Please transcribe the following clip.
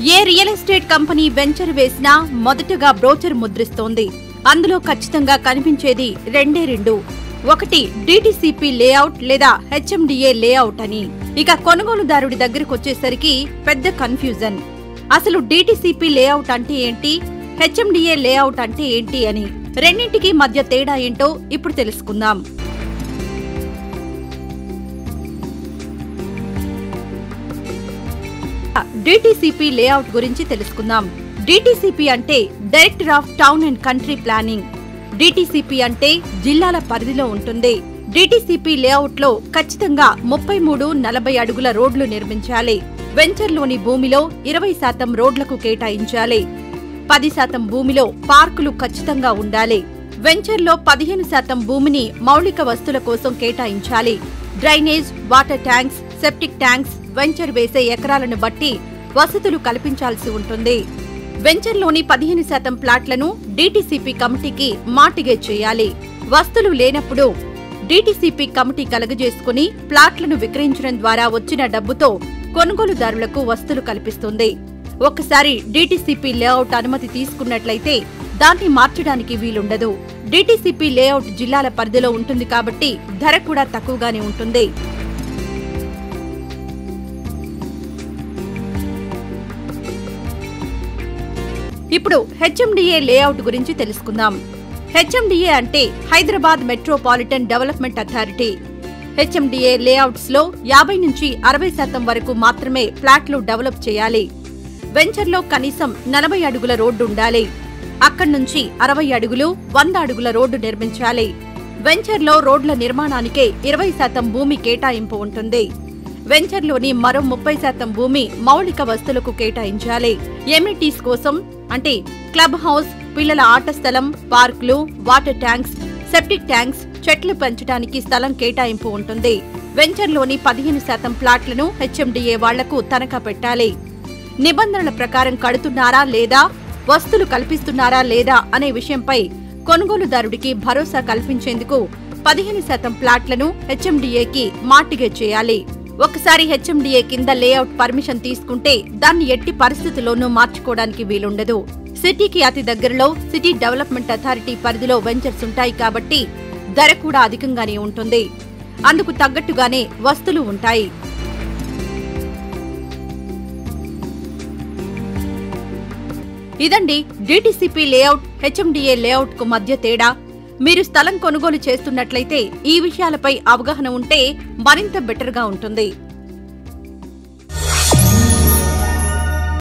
ఏ real estate company venture వేసినా మొదటగా brochure ముద్రిస్తోంది అందులో ఖచ్చితంగా కనిపించేది రెండే రెండు ఒకటి డిటిసిపి లేఅవుట్ లేదా హెచ్ఎండిఏ లేఅవుట్ అని ఇక కొనుగోలుదారుడి దగ్గరకు వచ్చేసరికి పెద్ద కన్ఫ్యూజన్ అసలు డిటిసిపి లేఅవుట్ అంటే ఏంటి హెచ్ఎండిఏ లేఅవుట్ అంటే ఏంటి అని రెండింటికి మధ్య తేడా ఏంటో ఇప్పుడు తెలుసుకుందాం డిటిసిపి లేఅవుట్ గురించి తెలుసుకుందాం డిటిసిపి అంటే director of town and country planning DTCP అంటే జిల్లాల పరిధిలో ఉంటుంది డిటిసిపి లేఅవుట్ లో ఖచ్చితంగా ముప్పై మూడు నలభై అడుగుల రోడ్లు నిర్మించాలి వెంచర్లోని భూమిలో ఇరవై శాతం రోడ్లకు కేటాయించాలి పది శాతం భూమిలో పార్కులు ఖచ్చితంగా ఉండాలి వెంచర్లో పదిహేను శాతం భూమిని మౌలిక వస్తుల కోసం కేటాయించాలి drainage water tanks septic tanks venture వేసే ఎకరాలను బట్టి వసతులు కల్పించాల్సి ఉంటుంది వెంచర్లోని పదిహేను శాతం ప్లాట్లను డీటీసీపీ కమిటీకి మార్టిగేజ్ చేయాలి వస్తులు లేనప్పుడు డీటీసీపీ కమిటీ కలగజేసుకుని ప్లాట్లను విక్రయించడం ద్వారా వచ్చిన డబ్బుతో కొనుగోలుదారులకు వస్తులు కల్పిస్తుంది ఒకసారి డీటీసీపీ లేఅవుట్ అనుమతి తీసుకున్నట్లయితే దాన్ని మార్చడానికి వీలుండదు డీటీసీపీ లేఅవుట్ జిల్లాల పరిధిలో ఉంటుంది కాబట్టి ధర కూడా తక్కువగానే ఉంటుంది ఇప్పుడు హెచ్ఎండిఏ లేఅవుట్ గురించి తెలుసుకుందాం హెచ్ఎండిఏ అంటే Hyderabad metropolitan development authority HMDA layouts లో యాభై నుంచి అరవై శాతం వరకు మాత్రమే ఫ్లాట్లు డెవలప్ చేయాలి వెంచర్లో కనీసం నలభై అడుగుల రోడ్డు ఉండాలి అక్కడి నుంచి అరవై అడుగులు వంద అడుగుల రోడ్డు నిర్మించాలి వెంచర్లో రోడ్ల నిర్మాణానికే ఇరవై శాతం భూమి కేటాయింపు ఉంటుంది వెంచర్లోని మరో ముప్పై శాతం భూమి మౌలిక వస్తువులకు కేటాయించాలి ఎమ్యూనిటీస్ కోసం అంటే క్లబ్ హౌస్ పిల్లల ఆట స్థలం పార్కులు వాటర్ ట్యాంక్స్ సెప్టిక్ ట్యాంక్స్ చెట్లు పెంచడానికి స్థలం కేటాయింపు ఉంటుంది వెంచర్లోని పదిహేను శాతం ప్లాట్లను హెచ్ఎండిఏ వాళ్లకు తనఖా పెట్టాలి నిబంధనల ప్రకారం కడుతున్నారా లేదా వస్తువులు కల్పిస్తున్నారా లేదా అనే విషయంపై కొనుగోలుదారుడికి భరోసా కల్పించేందుకు పదిహేను శాతం ప్లాట్లను హెచ్ఎండిఏకి మార్టిగేజ్ చేయాలి ఒకసారి హెచ్ఎండిఏ కింద లేఅవుట్ పర్మిషన్ తీసుకుంటే దాన్ని ఎట్టి పరిస్థితుల్లోనూ మార్చుకోవడానికి వీలుండదు సిటీకి అతి దగ్గరలో సిటీ డెవలప్మెంట్ అథారిటీ పరిధిలో వెంచర్స్ ఉంటాయి కాబట్టి ధర కూడా అధికంగానే ఉంటుంది అందుకు తగ్గట్టుగానే వస్తువులు ఉంటాయి ఇదండి డిటిసిపి లేఅవుట్ హెచ్ఎండిఏ లేఅవుట్ కు మధ్య తేడా మీరు స్థలం కొనుగోలు చేస్తున్నట్లయితే ఈ విషయాలపై అవగాహన ఉంటే మరింత బెటర్గా ఉంటుంది